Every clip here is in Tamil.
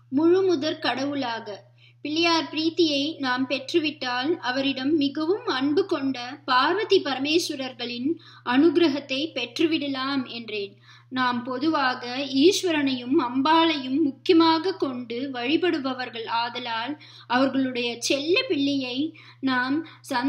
முழுமுதற் கடவுளாக பிள்ளையார் பிரீத்தியை நாம் பெற்றுவிட்டால் அவரிடம் மிகவும் அன்பு கொண்ட பார்வதி பரமேஸ்வரர்களின் அனுகிரகத்தை பெற்றுவிடலாம் என்றேன் நாம் பொதுவாக ஈஸ்வரனையும் அம்பாளையும் முக்கியமாக கொண்டு வழிபடுபவர்கள் ஆதலால் அவர்களுடைய செல்ல பிள்ளையை நாம்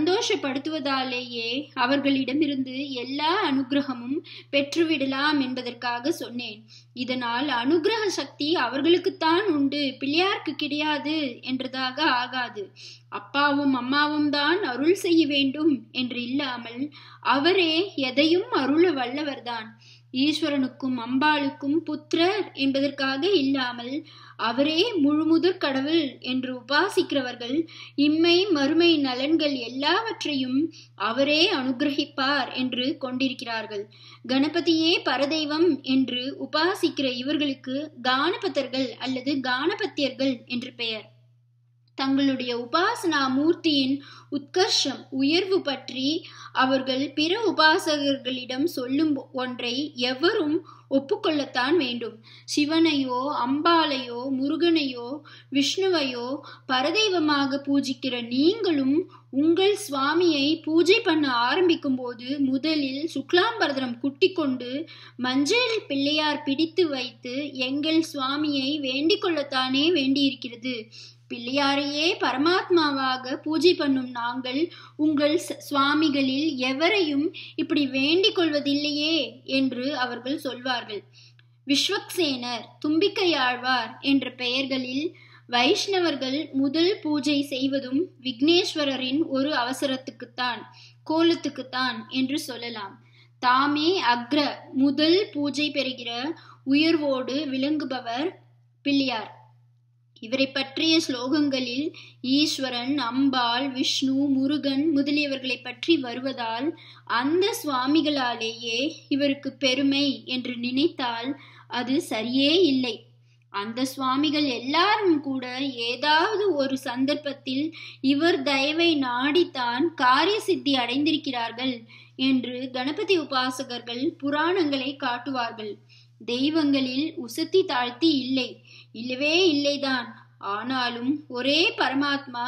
சந்தோஷப்படுத்துவதாலேயே அவர்களிடமிருந்து எல்லா அனுகிரகமும் பெற்றுவிடலாம் என்பதற்காக சொன்னேன் இதனால் அனுகிரக சக்தி அவர்களுக்குத்தான் உண்டு பிள்ளையாருக்கு கிடையாது என்றதாக ஆகாது அப்பாவும் அம்மாவும் தான் அருள் செய்ய வேண்டும் என்று இல்லாமல் அவரே எதையும் அருள வல்லவர்தான் ஈஸ்வரனுக்கும் அம்பாளுக்கும் புத்திரர் என்பதற்காக இல்லாமல் அவரே முழுமுதற் கடவுள் என்று உபாசிக்கிறவர்கள் இம்மை மறுமை நலன்கள் எல்லாவற்றையும் அவரே அனுகிரகிப்பார் என்று கொண்டிருக்கிறார்கள் கணபதியே பரதெய்வம் என்று உபாசிக்கிற இவர்களுக்கு கானபத்தர்கள் அல்லது கானபத்தியர்கள் என்று பெயர் தங்களுடைய உபாசனா மூர்த்தியின் உத்கர்ஷம் உயர்வு பற்றி அவர்கள் பிற உபாசகர்களிடம் சொல்லும் ஒன்றை எவரும் ஒப்புக்கொள்ளத்தான் வேண்டும் சிவனையோ அம்பாளையோ முருகனையோ விஷ்ணுவையோ பரதெய்வமாக பூஜிக்கிற நீங்களும் உங்கள் சுவாமியை பூஜை பண்ண ஆரம்பிக்கும் போது முதலில் சுக்லாம்பரதனம் குட்டி கொண்டு மஞ்சள் பிள்ளையார் பிடித்து வைத்து எங்கள் சுவாமியை வேண்டிக் கொள்ளத்தானே வேண்டியிருக்கிறது பிள்ளையாரையே பரமாத்மாவாக பூஜை பண்ணும் நாங்கள் உங்கள் சுவாமிகளில் எவரையும் இப்படி வேண்டிக் கொள்வதில்லையே என்று அவர்கள் சொல்வார்கள் விஸ்வக்சேனர் தும்பிக்கையாழ்வார் என்ற பெயர்களில் வைஷ்ணவர்கள் முதல் பூஜை செய்வதும் விக்னேஸ்வரரின் ஒரு அவசரத்துக்குத்தான் கோலத்துக்குத்தான் என்று சொல்லலாம் தாமே அக்ர முதல் பூஜை பெறுகிற உயர்வோடு விளங்குபவர் பிள்ளையார் இவரை பற்றிய ஸ்லோகங்களில் ஈஸ்வரன் அம்பாள் விஷ்ணு முருகன் முதலியவர்களை பற்றி வருவதால் அந்த சுவாமிகளாலேயே இவருக்கு பெருமை என்று நினைத்தால் அது சரியே இல்லை அந்த சுவாமிகள் எல்லாரும் கூட ஏதாவது ஒரு சந்தர்ப்பத்தில் இவர் தயவை நாடித்தான் காரிய சித்தி அடைந்திருக்கிறார்கள் என்று கணபதி உபாசகர்கள் புராணங்களை காட்டுவார்கள் தெய்வங்களில் உசத்தி தாழ்த்தி இல்லை இல்லவே இல்லைதான் ஆனாலும் ஒரே பரமாத்மா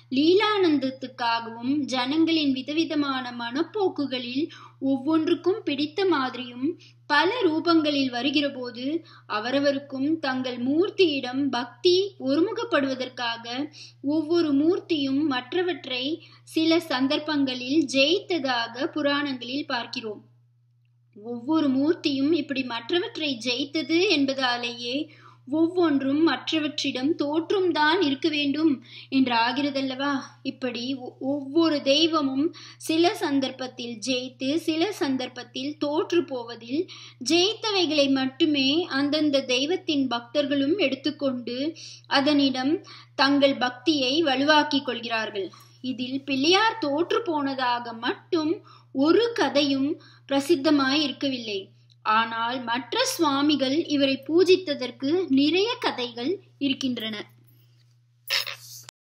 லீலானந்தத்துக்காகவும் ஜனங்களின் விதவிதமான மனப்போக்குகளில் ஒவ்வொன்றுக்கும் பிடித்த மாதிரியும் பல ரூபங்களில் வருகிற போது அவரவருக்கும் தங்கள் மூர்த்தியிடம் பக்தி ஒருமுகப்படுவதற்காக ஒவ்வொரு மூர்த்தியும் மற்றவற்றை சில சந்தர்ப்பங்களில் ஜெயித்ததாக புராணங்களில் பார்க்கிறோம் ஒவ்வொரு மூர்த்தியும் இப்படி மற்றவற்றை ஜெயித்தது என்பதாலேயே ஒவ்வொன்றும் மற்றவற்றிடம் தோற்றும் தான் இருக்க வேண்டும் என்று ஆகிறதல்லவா இப்படி ஒவ்வொரு தெய்வமும் சில சந்தர்ப்பத்தில் ஜெயித்து சில சந்தர்ப்பத்தில் தோற்று போவதில் ஜெயித்தவைகளை மட்டுமே அந்தந்த தெய்வத்தின் பக்தர்களும் எடுத்துக்கொண்டு அதனிடம் தங்கள் பக்தியை வலுவாக்கிக் கொள்கிறார்கள் இதில் பிள்ளையார் தோற்று போனதாக மட்டும் ஒரு கதையும் பிரசித்தமாய் இருக்கவில்லை ஆனால் மற்ற சுவாமிகள் இவரை பூஜித்ததற்கு நிறைய கதைகள் இருக்கின்றன